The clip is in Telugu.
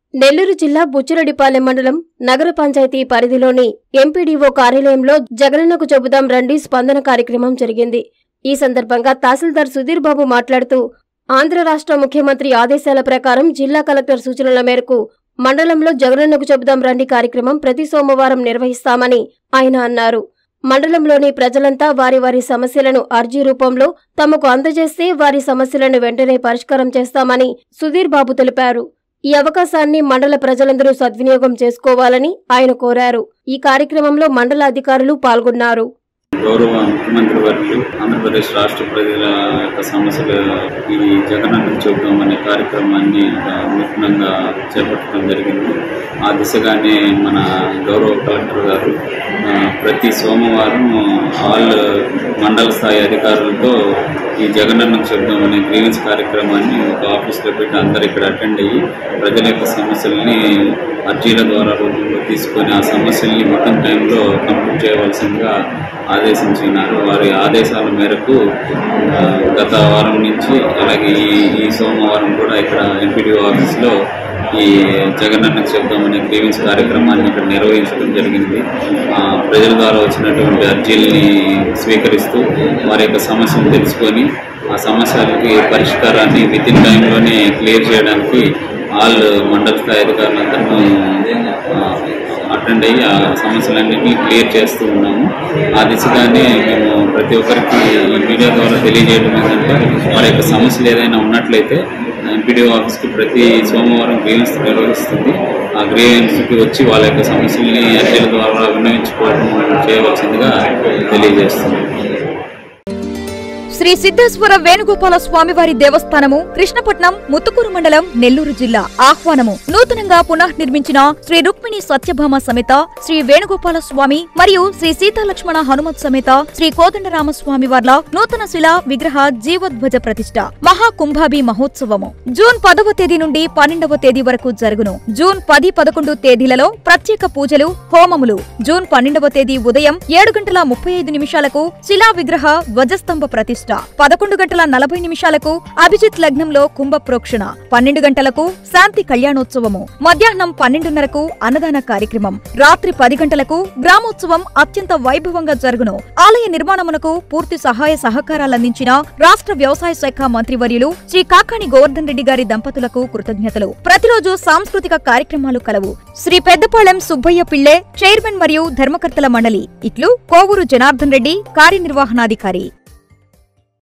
నెల్లూరు జిల్లా బుచ్చిరెడ్డిపాలెం మండలం నగర పంచాయతీ పరిధిలోని ఎంపీడీఓ కార్యాలయంలో జగనన్నకు చెబుదాం రండి స్పందన కార్యక్రమం జరిగింది ఈ సందర్భంగా తహసీల్దార్ సుధీర్ బాబు మాట్లాడుతూ ఆంధ్ర రాష్ట్ర ముఖ్యమంత్రి ఆదేశాల ప్రకారం జిల్లా కలెక్టర్ సూచనల మేరకు మండలంలో జగనన్నకు చెబుదాం రండి కార్యక్రమం ప్రతి సోమవారం నిర్వహిస్తామని ఆయన అన్నారు మండలంలోని ప్రజలంతా వారి వారి సమస్యలను అర్జీ రూపంలో తమకు అందజేస్తే వారి సమస్యలను వెంటనే పరిష్కారం చేస్తామని సుధీర్ బాబు తెలిపారు ఈ అవకాశాన్ని మండల ప్రజలందరూ సద్వినియోగం చేసుకోవాలని ఆయన కోరారు ఈ కార్యక్రమంలో మండల అధికారులు పాల్గొన్నారు గౌరవ ముఖ్యమంత్రి వర్యులు ఆంధ్రప్రదేశ్ రాష్ట్ర ప్రజల యొక్క సమస్యలు ఈ జగనన్న చూద్దాం అనే కార్యక్రమాన్ని ఒక నూతనంగా చేపట్టడం జరిగింది ఆ దిశగానే మన గౌరవ కలెక్టర్ గారు ఆ, ప్రతి సోమవారం ఆల్ మండల స్థాయి అధికారులతో ఈ జగనన్నకు చెప్దాం అనే గ్రీవెన్స్ కార్యక్రమాన్ని ఒక ఆఫీస్లో పెట్టి అందరు ఇక్కడ అటెండ్ అయ్యి ప్రజల యొక్క సమస్యల్ని అర్జీల ద్వారా రూపంలో తీసుకొని ఆ సమస్యల్ని మొత్తం టైంలో కంప్లీట్ చేయవలసిందిగా ఆదేశించినారు వారి ఆదేశాల మేరకు ఆ, గత వారం నుంచి అలాగే ఈ ఈ సోమవారం కూడా ఇక్కడ ఎంపీడీఓ ఆఫీస్లో ఈ జగనన్నకు చెప్దామనే గ్రీవెన్స్ కార్యక్రమాన్ని ఇక్కడ నిర్వహించడం జరిగింది ఆ, ప్రజల ద్వారా వచ్చినటువంటి అర్జీల్ని స్వీకరిస్తూ వారి యొక్క సమస్యలు తెలుసుకొని ఆ సమస్యలకి పరిష్కారాన్ని విత్ ఇన్ టైంలోనే క్లియర్ చేయడానికి ఆల్ మండల స్థాయి అధికారులందరూ అటెండ్ అయ్యి ఆ సమస్యలన్నింటినీ క్లియర్ చేస్తూ ఉన్నాము ఆ దిశగానే మేము ప్రతి ఒక్కరికి ఈ మీడియా ద్వారా తెలియజేయడం ఏంటంటే వారి యొక్క సమస్యలు ఏదైనా ఉన్నట్లయితే ఎంపీడీఓ ఆఫీస్కి ప్రతి సోమవారం గ్రీవెన్స్ నిర్వహిస్తుంది ఆ గ్రీవెన్స్కి వచ్చి వాళ్ళ యొక్క సమస్యల్ని అర్జీల ద్వారా విన్నవించుకోవడం చేయవలసిందిగా తెలియజేస్తుంది శ్రీ సిద్ధేశ్వర వేణుగోపాల స్వామివారి దేవస్థానము కృష్ణపట్నం ముత్తుకూరు మండలం నెల్లూరు జిల్లా ఆహ్వానము నూతనంగా పునఃనిర్మించిన శ్రీ రుక్మిణి సత్యభామ సమేత శ్రీ వేణుగోపాల స్వామి మరియు శ్రీ సీతాలక్ష్మణ హనుమత్ సమేత శ్రీ కోదండరామస్వామి వార్ల నూతన శిలా విగ్రహ జీవోద్వజ ప్రతిష్ట మహాకుంభాభి మహోత్సవము జూన్ పదవ తేదీ నుండి పన్నెండవ తేదీ వరకు జరుగును జూన్ పది పదకొండు తేదీలలో ప్రత్యేక పూజలు హోమములు జూన్ పన్నెండవ తేదీ ఉదయం ఏడు గంటల ముప్పై ఐదు నిమిషాలకు శిలా విగ్రహ ధ్వజస్తంభ ప్రతిష్ట పదకొండు గంటల నలభై నిమిషాలకు అభిజిత్ లగ్నంలో కుంభ ప్రోక్షణ పన్నెండు గంటలకు శాంతి కళ్యాణోత్సవము మధ్యాహ్నం పన్నెండున్నరకు అన్నదాన కార్యక్రమం రాత్రి పది గంటలకు గ్రామోత్సవం అత్యంత వైభవంగా జరుగును ఆలయ నిర్మాణమునకు పూర్తి సహాయ సహకారాలందించిన రాష్ట్ర వ్యవసాయ శాఖ మంత్రివర్యులు శ్రీ కాకాణి గోవర్ధన్ రెడ్డి గారి దంపతులకు కృతజ్ఞతలు ప్రతిరోజు సాంస్కృతిక కార్యక్రమాలు కలవు శ్రీ పెద్దపాళెం సుబ్బయ్య పిళ్ళే చైర్మన్ మరియు ధర్మకర్తల మండలి ఇట్లు కోవూరు జనార్దన్ రెడ్డి కార్యనిర్వహణాధికారి